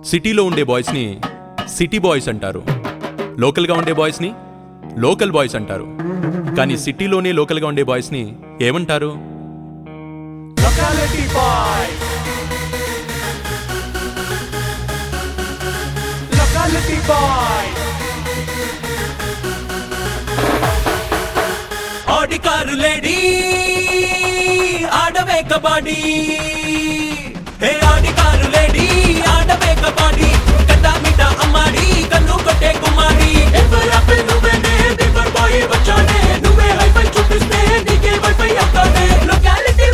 సిటీలో ఉండే బాయ్స్ని city boys అంటారు లోకల్గా ఉండే బాయ్స్ని లోకల్ బాయ్స్ అంటారు కానీ సిటీలోనే లోకల్గా ఉండే బాయ్స్ని ఏమంటారు Locality boy. Locality boy. Audi car lady ఆడవే kabaddi hey Audi car lady ఆడవే కబాడీ కట్టా మిట అమ్మాడి కన్ను కొట్టే కుమారి ఎవర్ అప్పే నువ్వేనే బిఫర్ బాయ్ వచ్చానే నువ్వే హైఫై చూపిస్తే నీకే వైఫై అవుతానే locality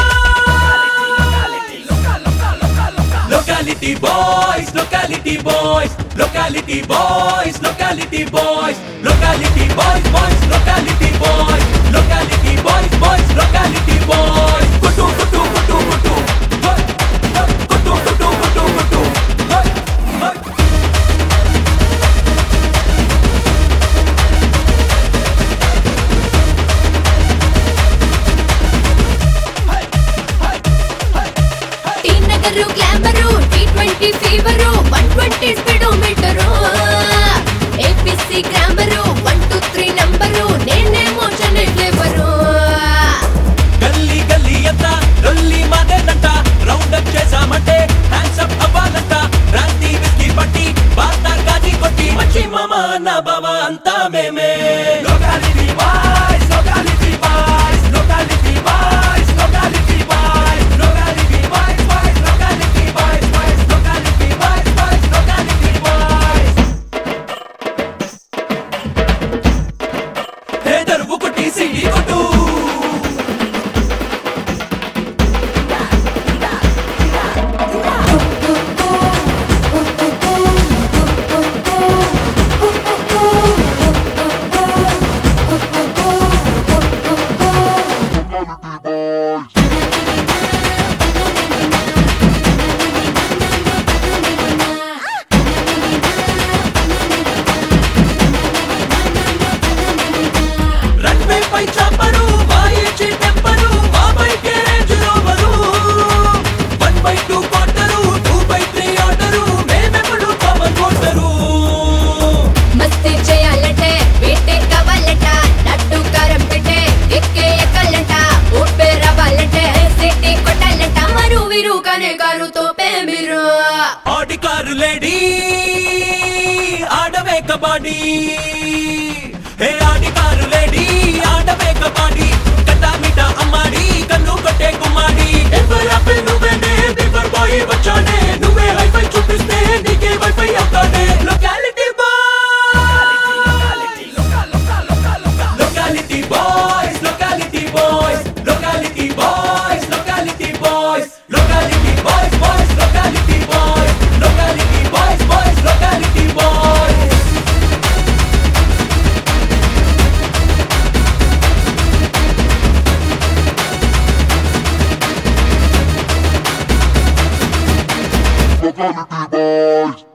Locality boys, locality boys, locality boys, locality boys, locality boys, boys, locality boys, locality boys, boys, locality boys. Kutu kutu kutu kutu. Hey, hey, kutu kutu kutu kutu. Hey, hey. T Nagar glamour T twenty fever one twenty speedometer APC grammar one two three number నేనేమో Chennai flavour గల్లీ గల్లీ అంతా లొల్లి మాదేనంట round up చేసామంటే hands up అవ్వాలంట రాంతి whisky పట్టి బాతా గాజీ కొట్టి మచ్చి మామ అన్న బావ అంతా మేమే locality boys locality boys locality boys locality boys locality boys boys locality boys boys locality boys boys locality boys hey దరువు కొట్టి సిడి కొట్టు రన్వే పై చాపరు మాయేచి టెంపరు మా bike range rover one by two quarter two by three order మేమెప్పుడు common quota మస్తీ చేయాలంటే వీటే కావాలంట నట్టు కారం పెట్టే ఎక్కే ఎక్కాలంట ఊపే రావాలంటే సిటీ కొట్టాలంట మరు విరు కనే కారుతో పేమిరు ఆడి కారు లేడీ ఆడవే kabaddi hey Audi car lady ఆడవే కబాడీ కట్టా మిట అమ్మాడి కన్ను కొట్టే కుమారి ఎవర్ అప్పే నువ్వేనే బిఫర్ బాయ్ వచ్చానే నువ్వే హైఫై చూపిస్తే నీకే వైఫై అవుతానే locality Locality boys, locality boys, locality boys, locality boys, locality boys, boys, locality boys, locality boys, boys, locality boys. Locality boys.